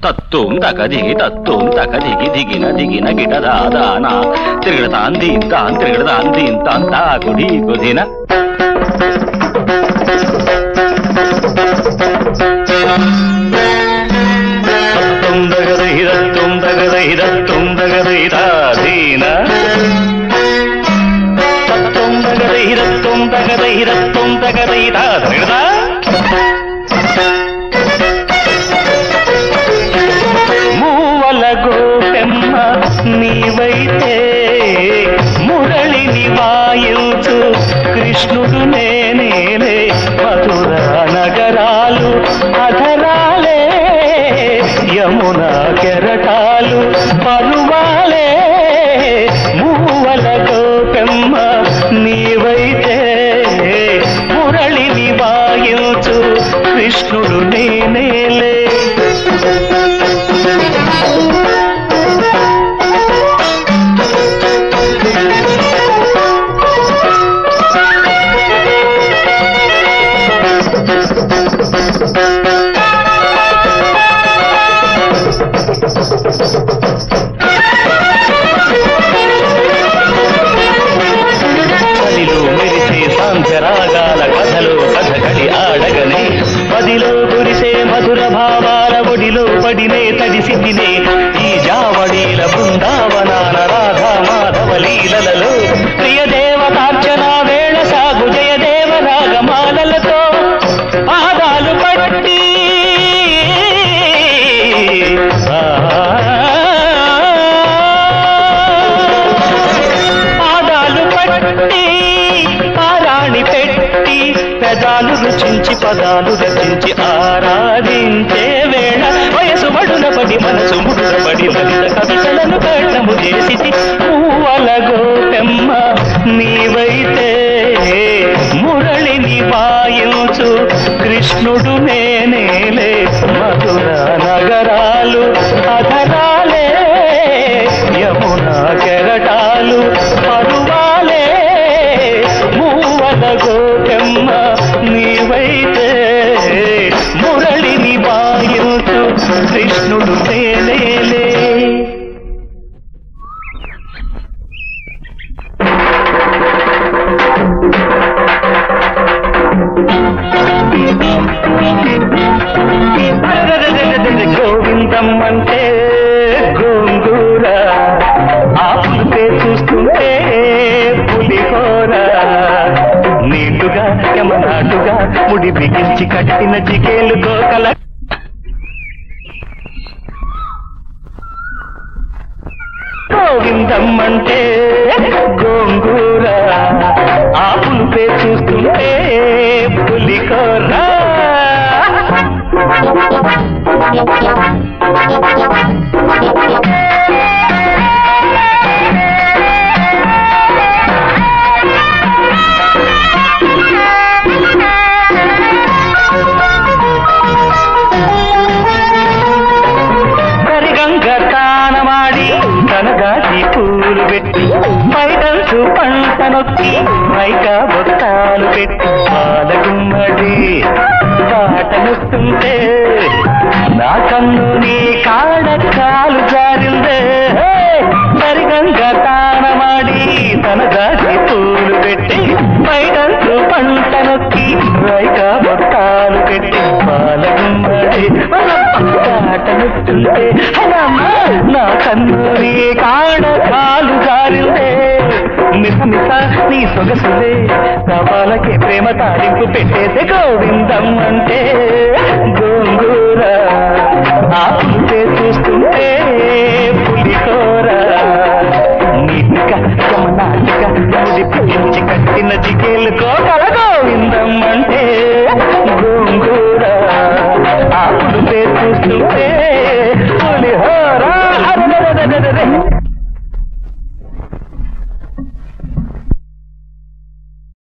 తత్తుం తక దిగి తత్తుం తక దిగి దిగిన దిగిన గిట దాదాన తిరగడతాన్ దీంతాన్ తిరగడతాన్ దీంతాన్ తాకుడి కుదిన తత్తుం దగదహి దత్తుం దగదహి దత్తుం దగదహి దాధీన తత్తుం దగదహి దత్తుం దగదహి దత్తుం దగదహి దాధీన మూవల గోపెమ్మ నీవైతే మురళిని వాయించు కృష్ణుడు నేనేలే మధుర నగరాలు అధరాలే యమున కెరటాలు పరువాలే మూవల గోపెమ్మ నీవైతే మురళిని వాయించు కృష్ణుడు నేనేలే చలిలో మెరిసే సాంధ్యరాగాల కథలో కథకళి ఆడగనే పదిలో కురిసే మధుర భావాల ఒడిలో పడినే తడిసిటినే ఈ జావడీల బృందావనాల రాధా మాధవ లీలలలో ప్రియ దేవతార్చన వేళ సాగు జయదేవ రాగమాలలతో పాదాలు పట్టి పాదాలు పట్టి పారాణి పెట్టి పెదాలు రుచించి పదాలు రచించి ఆరాధించే వేళ వయసు మడున పడి మనసు ముడున పడి లలిత కవితలను కట్టము చేసి పూవల గోపెమ్మ నీవైతే మురళిని వాయించు కృష్ణుడు నేనేలే మధుర నగరాలు అధరాలే యమున కెరటాలు పరువాలే మూవల గోపెమ్మ నీవైతే మురళిని వాయుతు కృష్ణుడు తేలేలే గోవిందం అంటే గోంగూర ఆపులపై చూస్తుంటే పులిహోర నీటుగా యమనాటుగా ముడి బిగించి కట్టిన చికేలు గోకల గోవిందం అంటే గోంగూర ఆపులపై చూస్తుంటే పులిహోర కరిగంగ తానమాడి తనగాసి పూలు పెట్టి పైటంచు పంట నొక్కి మైక బొత్తాలు పెట్టి పాలగుమ్మడి పాటనుస్తుంటే నా కన్ను నీ కాడ కాలు జారిందే హే! కరిగంగ తానమాడి తనగాసి పూలు పెట్టి పైటంచు పంట నొక్కి మైక బొత్తాలు పెట్టి పాలగుమ్మడి పాటనుస్తుంటే హలమ్మా, నా కన్ను నీ కాడ కాలు జారిందే మిస మిస నీ సొగసులే కపాలకే ప్రేమ తాడింపు పెట్టేదే గోవిందం అంటే గోంగూర ఆపుతే చూస్తుంటే పులిహోర నీటిక యమనాటిక ముడి పిగించి కట్టిన చికేలు కోకల గోవిందం అంటే గోంగూర ఆపుతే చూస్తుంటే పులిహోర అరెరెరెరెరెరె.